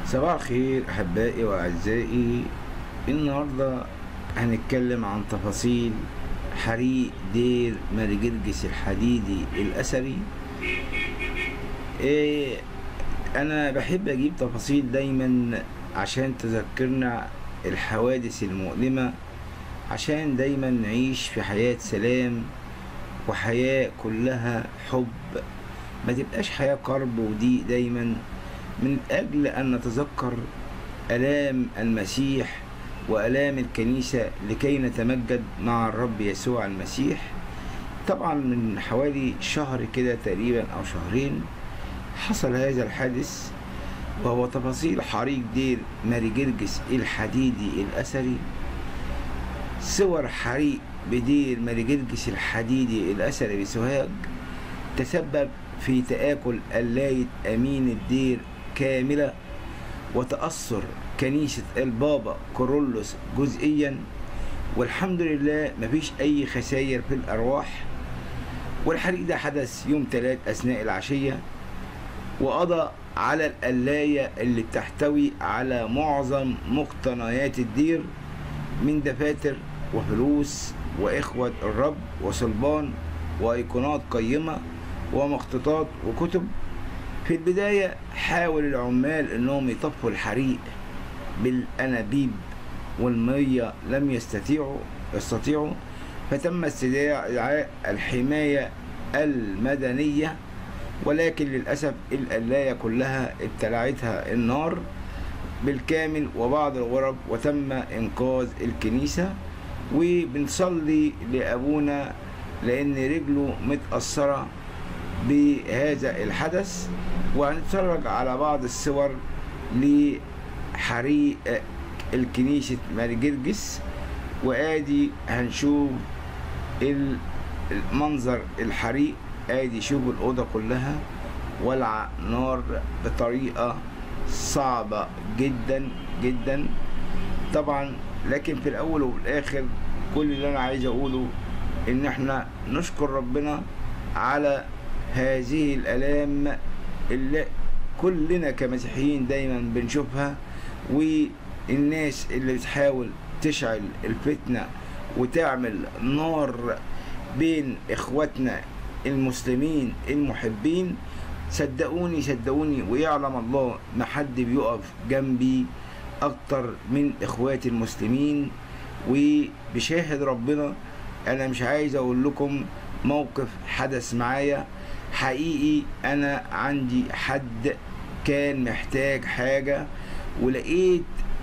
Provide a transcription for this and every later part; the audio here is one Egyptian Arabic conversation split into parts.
صباح الخير احبائي واعزائي النهارده هنتكلم عن تفاصيل حريق دير مرجرجس الحديدي الاثري إيه انا بحب اجيب تفاصيل دايما عشان تذكرنا الحوادث المؤلمه عشان دايما نعيش في حياه سلام وحياه كلها حب ما تبقاش حياه كرب وضيق دايما من أجل أن نتذكر آلام المسيح وآلام الكنيسة لكي نتمجد مع الرب يسوع المسيح طبعا من حوالي شهر كده تقريبا أو شهرين حصل هذا الحادث وهو تفاصيل حريق دير ماري جرجس الحديدي الأثري صور حريق بدير ماري جرجس الحديدي الأثري بسوهاج تسبب في تآكل قلاية أمين الدير كاملة وتأثر كنيسة البابا كورولوس جزئيا والحمد لله مفيش أي خسائر في الأرواح والحريق ده حدث يوم تلات أثناء العشية وقضى على القلاية اللي بتحتوي على معظم مقتنيات الدير من دفاتر وفلوس وإخوة الرب وصلبان وأيقونات قيمة ومخطوطات وكتب في البداية حاول العمال انهم يطفوا الحريق بالانابيب والمية لم يستطيعوا يستطيعوا فتم استدعاء الحماية المدنية ولكن للأسف القلاية كلها ابتلعتها النار بالكامل وبعض الغرب وتم إنقاذ الكنيسة وبنصلي لأبونا لأن رجله متأثرة بهذا الحدث وهنتفرج على بعض الصور لحريق الكنيسة ماري جرجس وادي هنشوف المنظر الحريق ادي شوف الأوضة كلها ولع نار بطريقة صعبة جدا جدا طبعا لكن في الأول والآخر كل اللي أنا عايز أقوله إن إحنا نشكر ربنا على هذه الآلام اللي كلنا كمسيحيين دايما بنشوفها والناس اللي بتحاول تشعل الفتنة وتعمل نار بين اخواتنا المسلمين المحبين صدقوني صدقوني ويعلم الله ما حد بيقف جنبي اكتر من اخواتي المسلمين وبشاهد ربنا انا مش عايز اقول لكم موقف حدث معايا حقيقي انا عندي حد كان محتاج حاجة ولقيت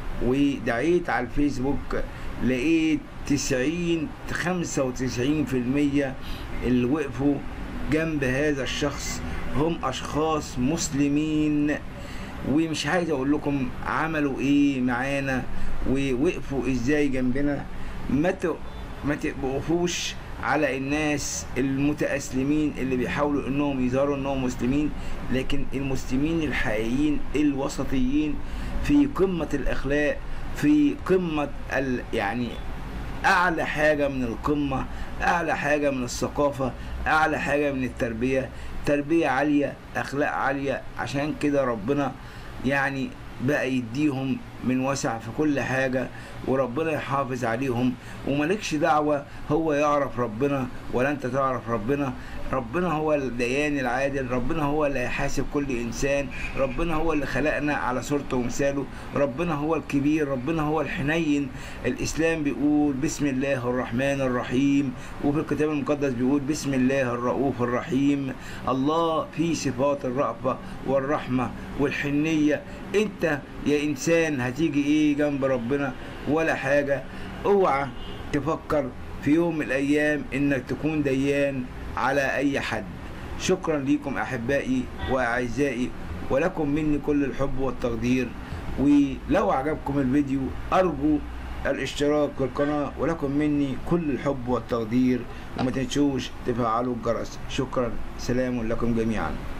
ودعيت على الفيسبوك لقيت تسعين خمسة وتسعين في المية اللي وقفوا جنب هذا الشخص هم اشخاص مسلمين ومش عايز اقول لكم عملوا ايه معانا ووقفوا ازاي جنبنا ما ما تقفوش على الناس المتأسلمين اللي بيحاولوا انهم يظهروا انهم مسلمين لكن المسلمين الحقيقيين الوسطيين في قمة الاخلاق في قمة ال يعني اعلى حاجة من القمة اعلى حاجة من الثقافة اعلى حاجة من التربية تربية عالية اخلاق عالية عشان كده ربنا يعني بقى يديهم من وسع في كل حاجة وربنا يحافظ عليهم وملكش دعوة هو يعرف ربنا ولا انت تعرف ربنا ربنا هو الديان العادل ربنا هو اللي هيحاسب كل انسان ربنا هو اللي خلقنا على صورته ومثاله ربنا هو الكبير ربنا هو الحنين الاسلام بيقول بسم الله الرحمن الرحيم وفي الكتاب المقدس بيقول بسم الله الرؤوف الرحيم الله في صفات الرأفة والرحمة والحنية انت يا انسان هتيجي ايه جنب ربنا ولا حاجة اوعى تفكر في يوم من الايام انك تكون ديان على اي حد شكرا لكم احبائي واعزائي ولكم مني كل الحب والتقدير ولو عجبكم الفيديو ارجو الاشتراك في القناة ولكم مني كل الحب والتقدير وما تنسوش تفعلوا الجرس شكرا سلام لكم جميعا